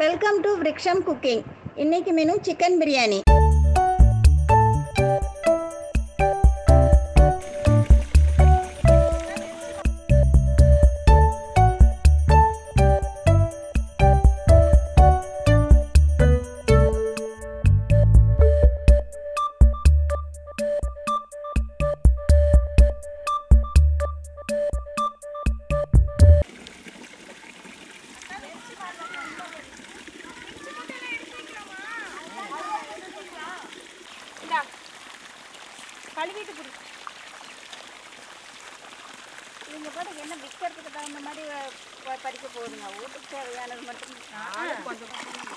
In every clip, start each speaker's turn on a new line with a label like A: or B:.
A: welcome to Vriksham cooking இன்னைக்கு menu chicken biryani
B: கழுவிட்டு குடி இவங்க கூட என்ன விற்கிறதுக்கு தகுந்த மாதிரி வ- வ- பறிக்க போகுதுங்க வீட்டுக்கு தேவையானது மட்டும் கொஞ்சம்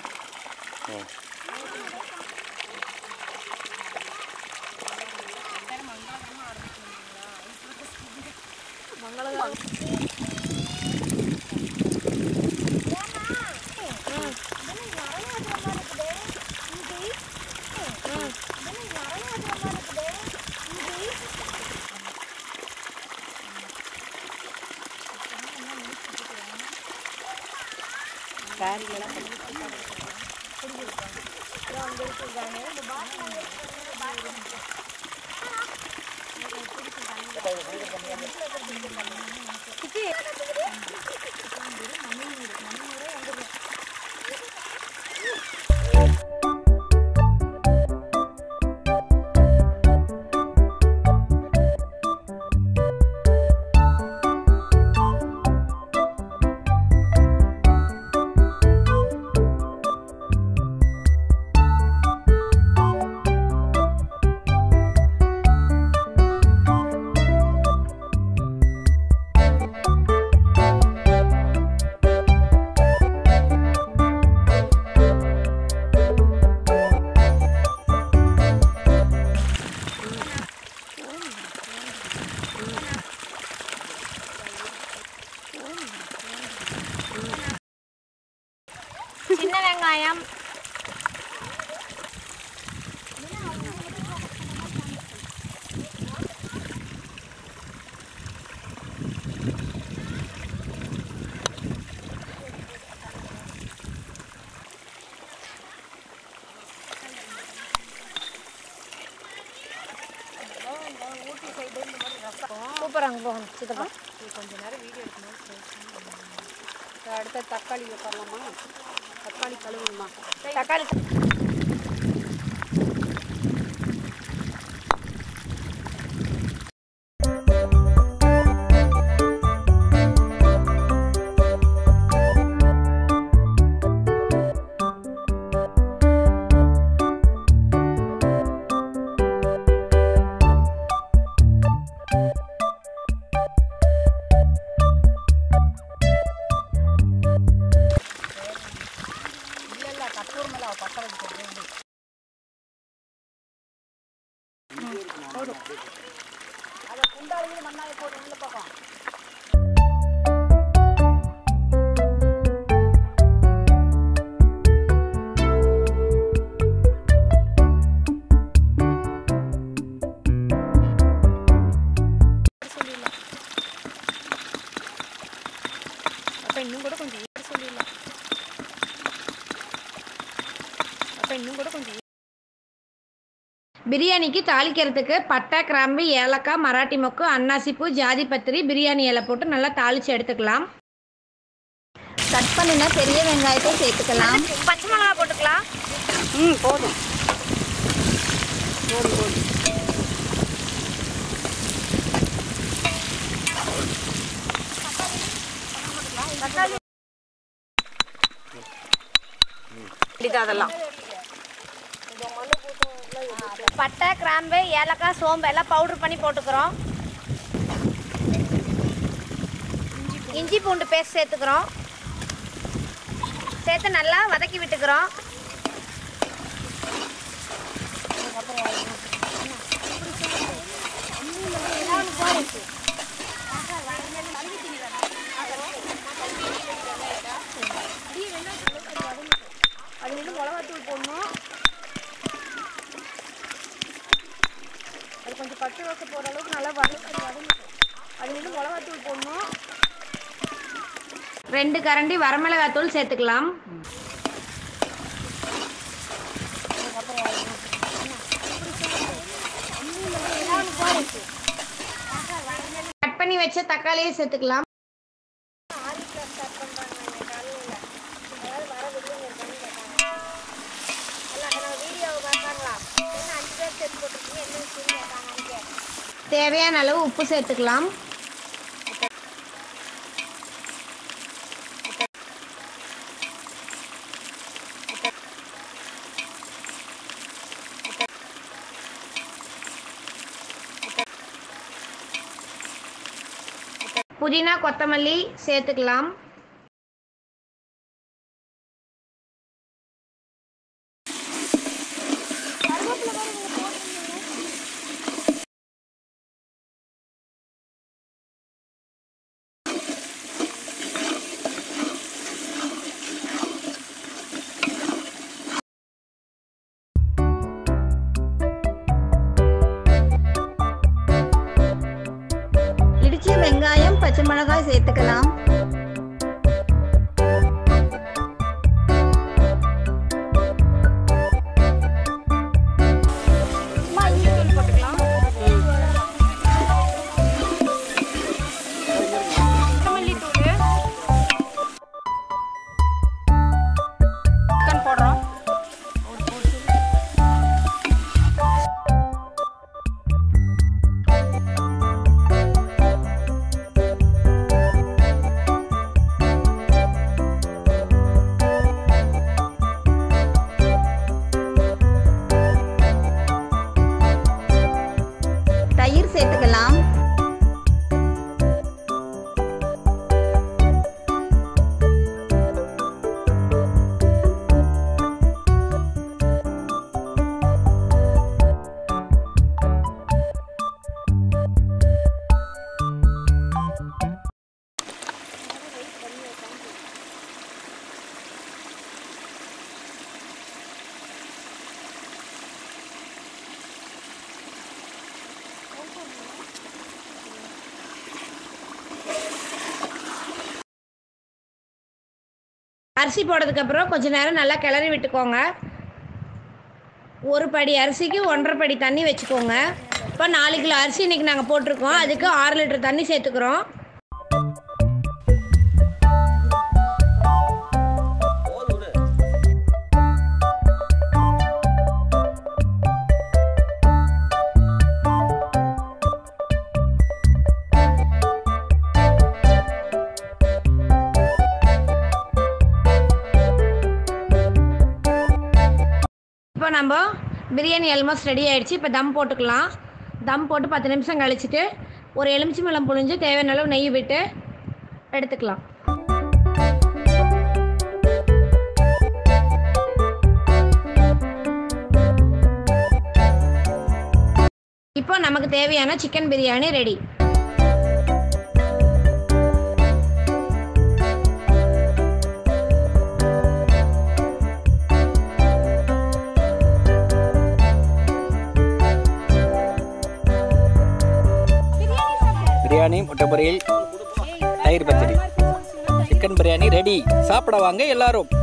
B: சின்ன வெங்காயம் சூப்பர் அங்கே போகணும் சித்தப்பா
C: கொஞ்ச நேரம் வீடியோ எடுக்கணும் அடுத்த தக்காளி போடலாமா தக்காளி கழுவுமா
B: தக்காளி
C: இல்லை இல்லை கப்பூர் மேலே அவள் பக்கம் வச்சுக்கிறது போதும் அதை குண்டாளியில் மண்ணாக போட்டு உள்ள பக்கம் அப்போ இன்னும் கூட கொஞ்சம் ஈடு சொல்லிடலாம் அப்போ இன்னும் கூட கொஞ்சம்
A: பிரியாணிக்கு தாளிக்கிறதுக்கு பட்டை கிராம்பு ஏலக்காய் மராட்டி மொக்கு அன்னாசிப்பூ ஜாதி பத்திரி பிரியாணி இலை போட்டு நல்லா தாளித்து எடுத்துக்கலாம் கட் பண்ணின பெரிய வெங்காயத்தை சேர்த்துக்கலாம்
B: பச்சை மிளகா போட்டுக்கலாம்
C: ம் போதும் போதும் போதும் இதுதான் அதெல்லாம்
B: பட்டை கிராம்பு ஏலக்காய் சோம்பு எல்லாம் பவுடர் பண்ணி போட்டுக்கிறோம் இஞ்சி பூண்டு பேஸ்ட் சேர்த்துக்கிறோம் சேர்த்து நல்லா வதக்கி விட்டுக்கிறோம் அது வந்து மிளகாத்தூள் போடணும் அது கொஞ்சம் பச்சை வாசம் போகிற அளவுக்கு நல்லா வதக்கி வதங்கிட்டு அது வந்து மிளகாத்தூள் போடணும்
A: ரெண்டு கரண்டி வரமிளகாத்தூள் சேர்த்துக்கலாம் வச்ச தக்காளியை சேர்த்துக்கலாம் தேவையான அளவு உப்பு சேர்த்துக்கலாம் புதினா கொத்தமல்லி சேர்த்துக்கலாம் இடிச்ச வெங்காயம் பச்சை மிளகாய் சேர்த்துக்கலாம்
C: தூள் போட்டுக்கலாம் கொத்தமல்லி தூள் சிக்கன் போடுறோம்
A: தயிர் சேர்த்துக்கலாம் அரிசி போட்டதுக்கப்புறம் கொஞ்ச நேரம் நல்லா கிளறி விட்டுக்கோங்க ஒரு படி அரிசிக்கு ஒன்றரை படி தண்ணி வச்சுக்கோங்க இப்போ நாலு கிலோ அரிசி இன்றைக்கி நாங்கள் போட்டிருக்கோம் அதுக்கு ஆறு லிட்டர் தண்ணி சேர்த்துக்கிறோம் இப்போ நம்ம பிரியாணி ஆல்மோஸ்ட் ரெடி ஆயிடுச்சு இப்போ தம் போட்டுக்கலாம் தம் போட்டு பத்து நிமிஷம் கழிச்சிட்டு ஒரு எலுமிச்சை பழம் புழிஞ்சு தேவையான அளவு நெய் விட்டு எடுத்துக்கலாம் இப்போ நமக்கு தேவையான சிக்கன் பிரியாணி ரெடி
D: பிரியாணி முட்டை பொரியல் தயிர் பச்சடி சிக்கன் பிரியாணி ரெடி சாப்பிட வாங்க எல்லாரும்